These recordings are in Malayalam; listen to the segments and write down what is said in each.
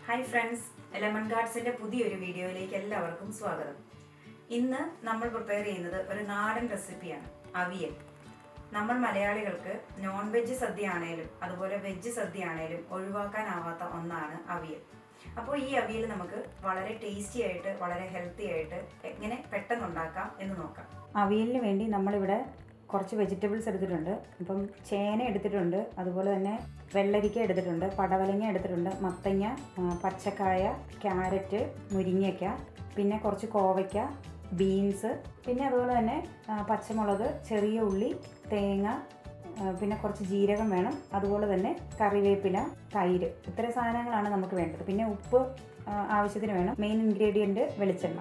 ഹായ് ഫ്രണ്ട്സ് ലെമൺ ഗാർഡ്സിന്റെ പുതിയൊരു വീഡിയോയിലേക്ക് എല്ലാവർക്കും സ്വാഗതം ഇന്ന് നമ്മൾ പ്രിപ്പയർ ചെയ്യുന്നത് ഒരു നാടൻ റെസിപ്പിയാണ് അവിയൽ നമ്മൾ മലയാളികൾക്ക് നോൺ വെജ് സദ്യ ആണേലും അതുപോലെ വെജ് സദ്യ ആണേലും ഒഴിവാക്കാനാവാത്ത ഒന്നാണ് അവിയൽ അപ്പോൾ ഈ അവിയൽ നമുക്ക് വളരെ ടേസ്റ്റി ആയിട്ട് വളരെ ഹെൽത്തി ആയിട്ട് എങ്ങനെ പെട്ടെന്ന് ഉണ്ടാക്കാം എന്ന് നോക്കാം അവിയലിന് വേണ്ടി നമ്മളിവിടെ കുറച്ച് വെജിറ്റബിൾസ് എടുത്തിട്ടുണ്ട് ഇപ്പം ചേന എടുത്തിട്ടുണ്ട് അതുപോലെ തന്നെ വെള്ളരിക്ക എടുത്തിട്ടുണ്ട് പടവലങ്ങ എടുത്തിട്ടുണ്ട് മത്തങ്ങ ആ, പച്ചക്കായ ക്യാരറ്റ് മുരിങ്ങയ്ക്ക പിന്നെ കുറച്ച് കോവയ്ക്ക ബീൻസ് പിന്നെ അതുപോലെ തന്നെ ആ, പച്ചമുളക് ചെറിയ ഉള്ളി തേങ്ങ ആ, പിന്നെ കുറച്ച് ജീരകം വേണം അതുപോലെ തന്നെ കറിവേപ്പില തൈര് ഇത്രയും സാധനങ്ങളാണ് നമുക്ക് വേണ്ടത് പിന്നെ ഉപ്പ് ആ, ആവശ്യത്തിന് വേണം മെയിൻ ഇൻഗ്രീഡിയൻറ്റ് വെളിച്ചെണ്ണ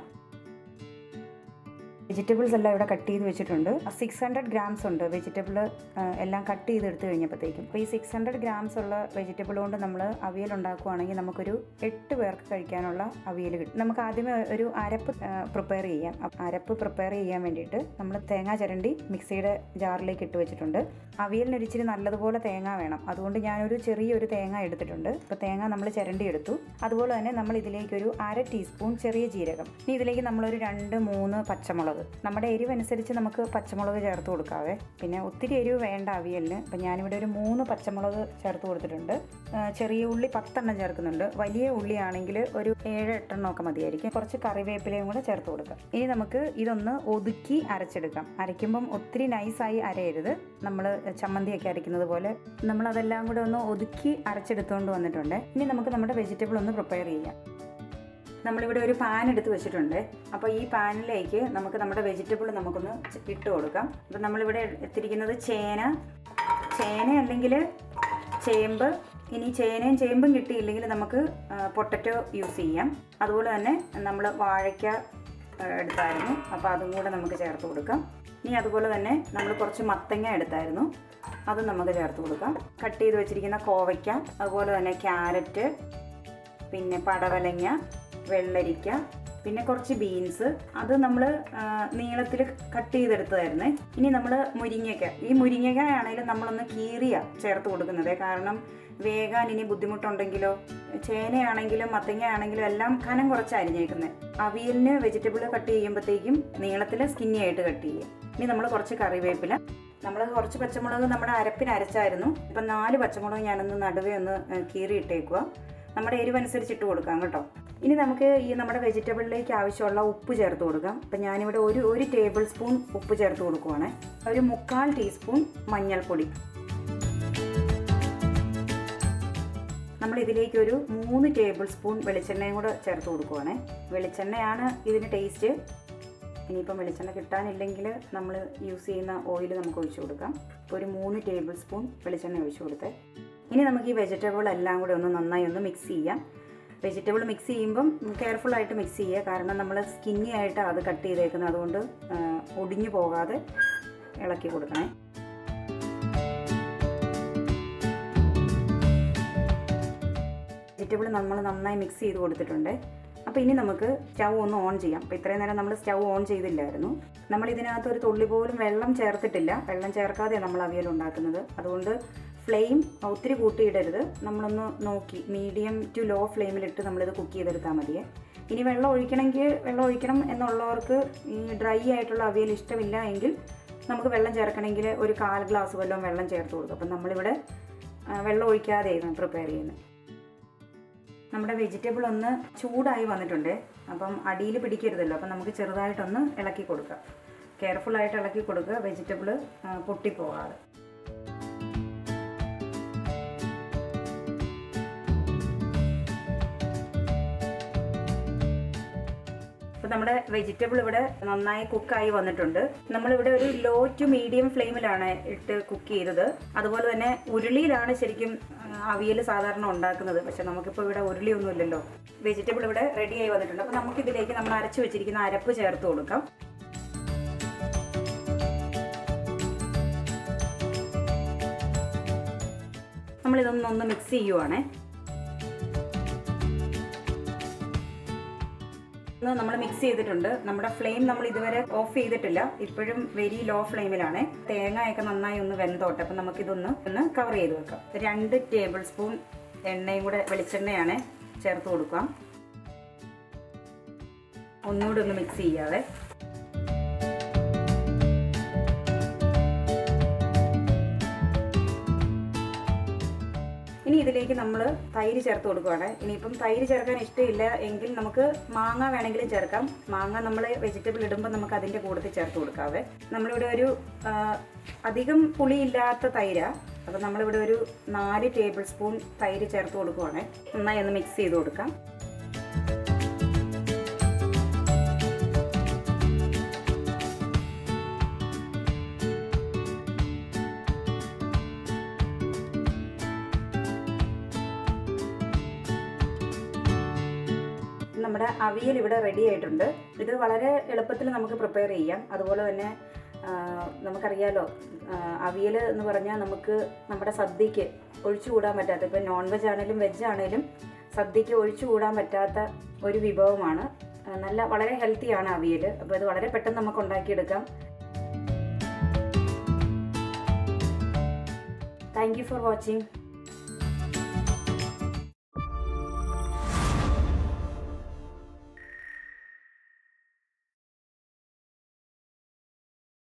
വെജിറ്റബിൾസ് എല്ലാം ഇവിടെ കട്ട് ചെയ്ത് വെച്ചിട്ടുണ്ട് സിക്സ് ഹൺഡ്രഡ് ഗ്രാംസ് ഉണ്ട് വെജിറ്റബിൾ എല്ലാം കട്ട് ചെയ്ത് എടുത്തു കഴിഞ്ഞപ്പോഴത്തേക്കും അപ്പോൾ ഈ സിക്സ് ഹൺഡ്രഡ് ഗ്രാംസ് ഉള്ള വെജിറ്റബിൾ കൊണ്ട് നമ്മൾ അവിയൽ ഉണ്ടാക്കുവാണെങ്കിൽ നമുക്കൊരു എട്ട് പേർക്ക് കഴിക്കാനുള്ള അവിയൽ കിട്ടും നമുക്ക് ആദ്യമേ ഒരു അരപ്പ് പ്രിപ്പയർ ചെയ്യാം അപ്പ അരപ്പ് പ്രിപ്പയർ ചെയ്യാൻ വേണ്ടിയിട്ട് നമ്മൾ തേങ്ങ ചിരണ്ടി മിക്സിയുടെ ജാറിലേക്ക് ഇട്ട് വെച്ചിട്ടുണ്ട് അവിയലിന് ഒരു ഇച്ചിരി നല്ലതുപോലെ തേങ്ങ വേണം അതുകൊണ്ട് ഞാനൊരു ചെറിയൊരു തേങ്ങ എടുത്തിട്ടുണ്ട് അപ്പോൾ തേങ്ങ നമ്മൾ ചിരണ്ടി എടുത്തു അതുപോലെ തന്നെ നമ്മൾ ഇതിലേക്ക് ഒരു അര ടീസ്പൂൺ ചെറിയ ജീരകം ഇനി ഇതിലേക്ക് നമ്മളൊരു രണ്ട് മൂന്ന് പച്ചമുളക് നമ്മുടെ എരിവ് അനുസരിച്ച് നമുക്ക് പച്ചമുളക് ചേർത്ത് കൊടുക്കാവേ പിന്നെ ഒത്തിരി എരിവ് വേണ്ട അവിയലിന് അപ്പം ഞാനിവിടെ ഒരു മൂന്ന് പച്ചമുളക് ചേർത്ത് കൊടുത്തിട്ടുണ്ട് ആ, ചെറിയ ഉള്ളി പത്തെണ്ണം ചേർക്കുന്നുണ്ട് വലിയ ഉള്ളി ആണെങ്കിൽ ഒരു ഏഴ് എട്ടെണ്ണം ഒക്കെ മതിയായിരിക്കും കുറച്ച് കറിവേപ്പിലയും കൂടെ ചേർത്ത് കൊടുക്കാം ഇനി നമുക്ക് ഇതൊന്ന് ഒതുക്കി അരച്ചെടുക്കാം അരയ്ക്കുമ്പം ഒത്തിരി നൈസായി അരയരുത് നമ്മൾ ചമ്മന്തിയൊക്കെ അരയ്ക്കുന്നത് പോലെ നമ്മൾ അതെല്ലാം കൂടെ ഒന്ന് ഒതുക്കി അരച്ചെടുത്തുകൊണ്ട് വന്നിട്ടുണ്ട് ഇനി നമുക്ക് നമ്മുടെ വെജിറ്റബിൾ ഒന്ന് പ്രിപ്പയർ ചെയ്യാം നമ്മളിവിടെ ഒരു പാൻ എടുത്ത് വെച്ചിട്ടുണ്ട് അപ്പോൾ ഈ പാനിലേക്ക് നമുക്ക് നമ്മുടെ വെജിറ്റബിൾ നമുക്കൊന്ന് ച- ഇട്ട് കൊടുക്കാം അപ്പം നമ്മളിവിടെ എടുത്തിരിക്കുന്നത് ചേന ചേന അല്ലെങ്കിൽ ചേമ്പ് ഇനി ചേനയും ചേമ്പും കിട്ടിയില്ലെങ്കിൽ നമുക്ക് പൊട്ടറ്റോ യൂസ് ചെയ്യാം അതുപോലെ തന്നെ നമ്മൾ വാഴയ്ക്ക ആ, എടുത്തായിരുന്നു അപ്പോൾ അതും കൂടെ നമുക്ക് ചേർത്ത് കൊടുക്കാം ഇനി അതുപോലെ തന്നെ നമ്മൾ കുറച്ച് മത്തങ്ങ എടുത്തായിരുന്നു അതും നമുക്ക് ചേർത്ത് കൊടുക്കാം കട്ട് ചെയ്ത് വെച്ചിരിക്കുന്ന കോവയ്ക്ക അതുപോലെ തന്നെ ക്യാരറ്റ് പിന്നെ പടവലങ്ങ വെള്ളരിക്ക പിന്നെ കുറച്ച് ബീൻസ് അത് നമ്മൾ നീളത്തിൽ കട്ട് ചെയ്തെടുത്തതായിരുന്നേ ഇനി നമ്മൾ മുരിങ്ങയ്ക്ക ഈ മുരിങ്ങയ്ക്ക ആണെങ്കിലും നമ്മളൊന്ന് കീറിയ ചേർത്ത് കൊടുക്കുന്നത് കാരണം വേകാൻ ഇനി ബുദ്ധിമുട്ടുണ്ടെങ്കിലോ ചേനയാണെങ്കിലും മത്തങ്ങ ആണെങ്കിലും എല്ലാം കനം കുറച്ച് അരിഞ്ഞേക്കുന്നത് അവിയലിന് വെജിറ്റബിൾ കട്ട് ചെയ്യുമ്പോഴത്തേക്കും നീളത്തിൽ സ്കിന്നി ആയിട്ട് കട്ട് ചെയ്യുക ഇനി നമ്മൾ കുറച്ച് കറിവേപ്പില നമ്മൾ കുറച്ച് പച്ചമുളക് നമ്മുടെ അരപ്പിന് അരച്ചായിരുന്നു ഇപ്പം നാല് പച്ചമുളക് ഞാനൊന്ന് നടുവേ ഒന്ന് ഏഹ്, കീറിയിട്ടേക്കുക നമ്മുടെ എരിവനുസരിച്ച് ഇട്ട് കൊടുക്കാം കേട്ടോ ഇനി നമുക്ക് ഈ നമ്മുടെ വെജിറ്റബിളിലേക്ക് ആവശ്യമുള്ള ഉപ്പ് ചേർത്ത് കൊടുക്കാം അപ്പം ഞാനിവിടെ ഒരു ഒരു ടേബിൾ സ്പൂൺ ഉപ്പ് ചേർത്ത് കൊടുക്കുവാണ് ഒരു മുക്കാൽ ടീസ്പൂൺ മഞ്ഞൾപ്പൊടി നമ്മൾ ഇതിലേക്ക് ഒരു മൂന്ന് ടേബിൾ സ്പൂൺ വെളിച്ചെണ്ണയും കൂടെ ചേർത്ത് കൊടുക്കുവാണ് വെളിച്ചെണ്ണയാണ് ഇതിന് ടേസ്റ്റ് ഇനിയിപ്പം വെളിച്ചെണ്ണ കിട്ടാനില്ലെങ്കിൽ നമ്മൾ യൂസ് ചെയ്യുന്ന ഓയിൽ നമുക്ക് ഒഴിച്ചു കൊടുക്കാം ഇപ്പോൾ ഒരു മൂന്ന് ടേബിൾ സ്പൂൺ വെളിച്ചെണ്ണ ഒഴിച്ചു കൊടുത്തേ ഇനി നമുക്ക് ഈ വെജിറ്റബിൾ എല്ലാം കൂടെ ഒന്ന് നന്നായി ഒന്ന് മിക്സ് ചെയ്യാം വെജിറ്റബിൾ മിക്സ് ചെയ്യുമ്പം കെയർഫുൾ ആയിട്ട് മിക്സ് ചെയ്യുക കാരണം നമ്മൾ സ്കിന്നി ആയിട്ട് അത് കട്ട് ചെയ്തേക്കുന്നത് അതുകൊണ്ട് ആ, ഒടിഞ്ഞു പോകാതെ ഇളക്കി കൊടുക്കണേ വെജിറ്റബിൾ നമ്മൾ നന്നായി മിക്സ് ചെയ്ത് കൊടുത്തിട്ടുണ്ട് അപ്പോൾ ഇനി നമുക്ക് സ്റ്റൗ ഒന്ന് ഓൺ ചെയ്യാം അപ്പോൾ ഇത്രയും നേരം നമ്മൾ സ്റ്റൗ ഓൺ ചെയ്തില്ലായിരുന്നു നമ്മൾ ഇതിനകത്ത് ഒരു തുള്ളി പോലും വെള്ളം ചേർത്തിട്ടില്ല വെള്ളം ചേർക്കാതെ നമ്മൾ അവിയൽ ഉണ്ടാക്കുന്നത് അതുകൊണ്ട് ഫ്ലെയിം ഒത്തിരി കൂട്ടിയിടരുത് നമ്മളൊന്ന് നോക്കി മീഡിയം ടു ലോ ഫ്ലെയിമിലിട്ട് നമ്മളിത് കുക്ക് ചെയ്തെടുത്താൽ മതിയേ ഇനി വെള്ളം ഒഴിക്കണമെങ്കിൽ വെള്ളം ഒഴിക്കണം എന്നുള്ളവർക്ക് ഈ ഡ്രൈ ആയിട്ടുള്ള അവിയൽ ഇഷ്ടമില്ല എങ്കിൽ നമുക്ക് വെള്ളം ചേർക്കണമെങ്കിൽ ഒരു കാൽ ഗ്ലാസ് വല്ലതും വെള്ളം ചേർത്ത് കൊടുക്കും അപ്പം നമ്മളിവിടെ ആ, വെള്ളം ഒഴിക്കാതെയാണ് പ്രിപ്പയർ ചെയ്യുന്നത് നമ്മുടെ വെജിറ്റബിൾ ഒന്ന് ചൂടായി വന്നിട്ടുണ്ട് അപ്പം അടിയിൽ പിടിക്കരുതല്ലോ അപ്പം നമുക്ക് ചെറുതായിട്ടൊന്ന് ഇളക്കി കൊടുക്കാം കെയർഫുള്ളായിട്ട് ഇളക്കി കൊടുക്കുക വെജിറ്റബിൾ പൊട്ടിപ്പോകാതെ അപ്പോൾ നമ്മുടെ വെജിറ്റബിൾ ഇവിടെ നന്നായി കുക്കായി വന്നിട്ടുണ്ട് നമ്മളിവിടെ ഒരു ലോ ടു മീഡിയം ഫ്ലെയിമിലാണ് ഇട്ട് കുക്ക് ചെയ്തത് അതുപോലെ തന്നെ ഉരുളിയിലാണ് ശരിക്കും അവിയൽ സാധാരണ ഉണ്ടാക്കുന്നത് പക്ഷെ നമുക്കിപ്പോൾ ഇവിടെ ഉരുളിയൊന്നും ഇല്ലല്ലോ വെജിറ്റബിൾ ഇവിടെ റെഡിയായി വന്നിട്ടുണ്ട് അപ്പോൾ നമുക്കിതിലേക്ക് നമ്മൾ അരച്ചു വെച്ചിരിക്കുന്ന അരപ്പ് ചേർത്ത് കൊടുക്കാം നമ്മളിതൊന്നൊന്ന് മിക്സ് ചെയ്യുവാണേ നമ്മൾ മിക്സ് ചെയ്തിട്ടുണ്ട് നമ്മുടെ ഫ്ലെയിം നമ്മൾ ഇതുവരെ ഓഫ് ചെയ്തിട്ടില്ല ഇപ്പോഴും വെരി ലോ ഫ്ലെയിമിലാണ് തേങ്ങയൊക്കെ നന്നായി ഒന്ന് വെന്തോട്ടെ അപ്പം നമുക്കിതൊന്ന് ഒന്ന് കവർ ചെയ്ത് വെക്കാം രണ്ട് ടേബിൾ സ്പൂൺ എണ്ണയും കൂടെ വെളിച്ചെണ്ണയാണ് ചേർത്ത് കൊടുക്കാം ഒന്നുകൂടെ ഒന്ന് മിക്സ് ചെയ്യാതെ ഇനി ഇതിലേക്ക് നമ്മൾ തൈര് ചേർത്ത് കൊടുക്കുകയാണ് ഇനിയിപ്പം തൈര് ചേർക്കാൻ ഇഷ്ടമില്ല എങ്കിൽ നമുക്ക് മാങ്ങ വേണമെങ്കിലും ചേർക്കാം മാങ്ങ നമ്മൾ വെജിറ്റബിൾ ഇടുമ്പോൾ നമുക്ക് അതിൻ്റെ കൂട്ടത്തിൽ ചേർത്ത് കൊടുക്കാവേ നമ്മളിവിടെ ഒരു ആ, അധികം പുളിയില്ലാത്ത തൈരാണ് അപ്പോൾ നമ്മളിവിടെ ഒരു നാല് ടേബിൾ സ്പൂൺ തൈര് ചേർത്ത് കൊടുക്കുവാണ് നന്നായി ഒന്ന് മിക്സ് ചെയ്ത് കൊടുക്കാം നമ്മുടെ അവിയൽ ഇവിടെ റെഡി ആയിട്ടുണ്ട് ഇത് വളരെ എളുപ്പത്തിൽ നമുക്ക് പ്രിപ്പയർ ചെയ്യാം അതുപോലെ തന്നെ ആ, നമുക്കറിയാലോ ആ, അവിയൽ എന്ന് പറഞ്ഞാൽ നമുക്ക് നമ്മുടെ സദ്യക്ക് ഒഴിച്ചുകൂടാൻ പറ്റാത്ത ഇപ്പം നോൺ വെജ് ആണെങ്കിലും വെജ് ആണെങ്കിലും സദ്യക്ക് ഒഴിച്ചുകൂടാൻ പറ്റാത്ത ഒരു വിഭവമാണ് ആ, നല്ല വളരെ ഹെൽത്തിയാണ് അവിയൽ അപ്പോൾ ഇത് വളരെ പെട്ടെന്ന് നമുക്ക് ഉണ്ടാക്കിയെടുക്കാം താങ്ക് യു ഫോർ വാച്ചിങ്